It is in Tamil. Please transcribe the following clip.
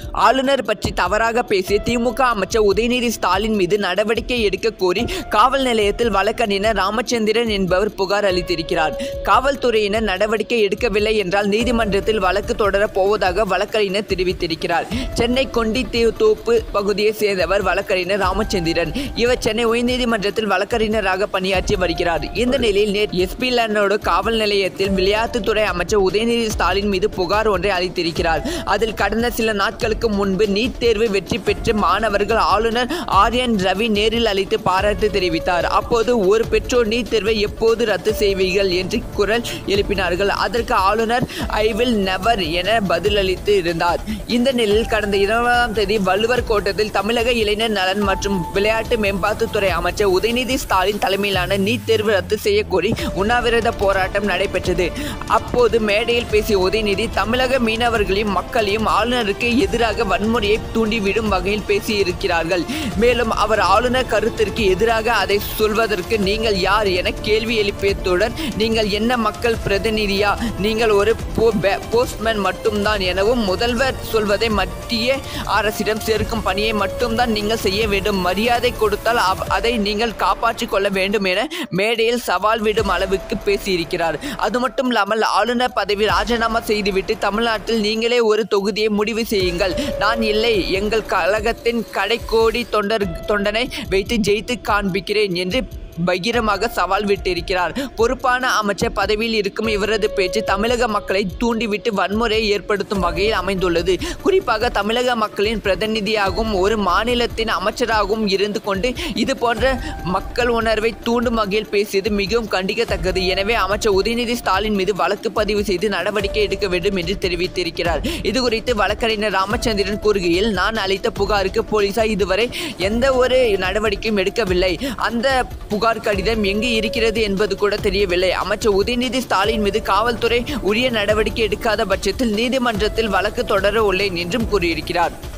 ஆளுநர் பற்றி தவறாக பேசிய திமுக அமைச்சர் உதயநிதி ஸ்டாலின் மீது நடவடிக்கை எடுக்க கோரி காவல் நிலையத்தில் வழக்கறிஞர் ராமச்சந்திரன் என்பவர் புகார் அளித்திருக்கிறார் காவல்துறையினர் நடவடிக்கை எடுக்கவில்லை என்றால் நீதிமன்றத்தில் வழக்கு தொடரப் போவதாக வழக்கறிஞர் தெரிவித்திருக்கிறார் சென்னை கொண்டி தீ- தோப்பு பகுதியைச் சேர்ந்தவர் வழக்கறிஞர் ராமச்சந்திரன் இவர் சென்னை உயர்நீதிமன்றத்தில் வழக்கறிஞராக பணியாற்றி வருகிறார் இந்த நிலையில் நேற்று எஸ்பி லன்னோடு காவல் நிலையத்தில் விளையாட்டுத்துறை அமைச்சர் உதயநிதி ஸ்டாலின் மீது புகார் ஒன்றை அளித்திருக்கிறார் அதில் கடந்த சில நாட்களுக்கு முன்பு நீட் தேர்வு வெற்றி பெற்ற மாணவர்கள் ஆளுநர் ஆர்யன் ரவி நேரில் அளித்து பாராட்டு தெரிவித்தார் அப்போது ஒரு பெற்றோர் நீட் தேர்வை எப்போது ரத்து செய்வீர்கள் என்று குரல் எழுப்பினார்கள் அதற்கு ஆளுநர் ஐ வில் நெவர் என பதிலளித்து இருந்தார் இந்த நிலையில் கடந்த இருபதாம் தேதி வள்ளுவர் கோட்டத்தில் தமிழக இளைஞர் நலன் மற்றும் விளையாட்டு மேம்பாட்டுத்துறை அமைச்சர் உதயநிதி ஸ்டாலின் தலைமையிலான நீட் தேர்வு ரத்து செய்யக்கோரி உண்ணாவிரத போராட்டம் நடைபெற்றது அப்போது மேடையில் பேசிய உதயநிதி தமிழக மீனவர்களையும் மக்களையும் ஆளுநருக்கு எதிராக வன்முறையை தூண்டிவிடும் வகையில் பேசியிருக்கிறார்கள் மேலும் அவர் ஆளுநர் கருத்திற்கு எதிராக அதை சொல்வதற்கு நீங்கள் யார் என கேள்வி எழுப்பியதுடன் நீங்கள் என்ன மக்கள் பிரதிநிதியா நீங்கள் ஒரு போ- பே- போஸ்ட்மேன் மட்டும்தான் எனவும் முதல்வர் சொல்வதை மத்திய அரசிடம் சேர்க்கும் பணியை மட்டும்தான் நீங்கள் செய்ய வேண்டும் மரியாதை கொடுத்தால் அவ்- அதை நீங்கள் காப்பாற்றிக் கொள்ள வேண்டும் என மேடையில் சவால் விடும் அளவுக்கு பேசியிருக்கிறார் அது மட்டும் இல்லாமல் ஆளுநர் பதவி ராஜினாமா செய்துவிட்டு தமிழ்நாட்டில் நீங்களே ஒரு தொகுதியை முடிவு செய்யுங்கள் நான் இல்லை எங்கள் கழகத்தின் கடைக்கோடி தொண்டர் தொண்டனை வைத்து ஜெயித்து காண்பிக்கிறேன் என்று பகிரமாக சவால் விட்டிருக்கிறார் பொறுப்பான அமைச்சர் பதவியில் இருக்கும் இவரது பேச்சு தமிழக மக்களை தூண்டிவிட்டு வன்முறையை ஏற்படுத்தும் வகையில் அமைந்துள்ளது குறிப்பாக தமிழக மக்களின் பிரதிநிதியாகவும் ஒரு மாநிலத்தின் அமைச்சராகவும் இருந்து கொண்டு இது போன்ற மக்கள் உணர்வை தூண்டும் வகையில் பேசியது மிகவும் கண்டிக்கத்தக்கது எனவே அமைச்சர் உதயநிதி ஸ்டாலின் மீது வழக்கு பதிவு செய்து நடவடிக்கை எடுக்க வேண்டும் என்று தெரிவித்திருக்கிறார் இது குறித்து வழக்கறிஞர் ராமச்சந்திரன் கூறுகையில் நான் அளித்த புகாருக்கு போலீசார் இதுவரை எந்த ஒரு நடவடிக்கையும் எடுக்கவில்லை அந்த புகார் கடிதம் எங்கு இருக்கிறது என்பது கூட தெரியவில்லை அமைச்சர் உதயநிதி ஸ்டாலின் மீது காவல்துறை உரிய நடவடிக்கை எடுக்காத பட்சத்தில் நீதிமன்றத்தில் வழக்கு தொடர உள்ளேன் என்றும் கூறியிருக்கிறார்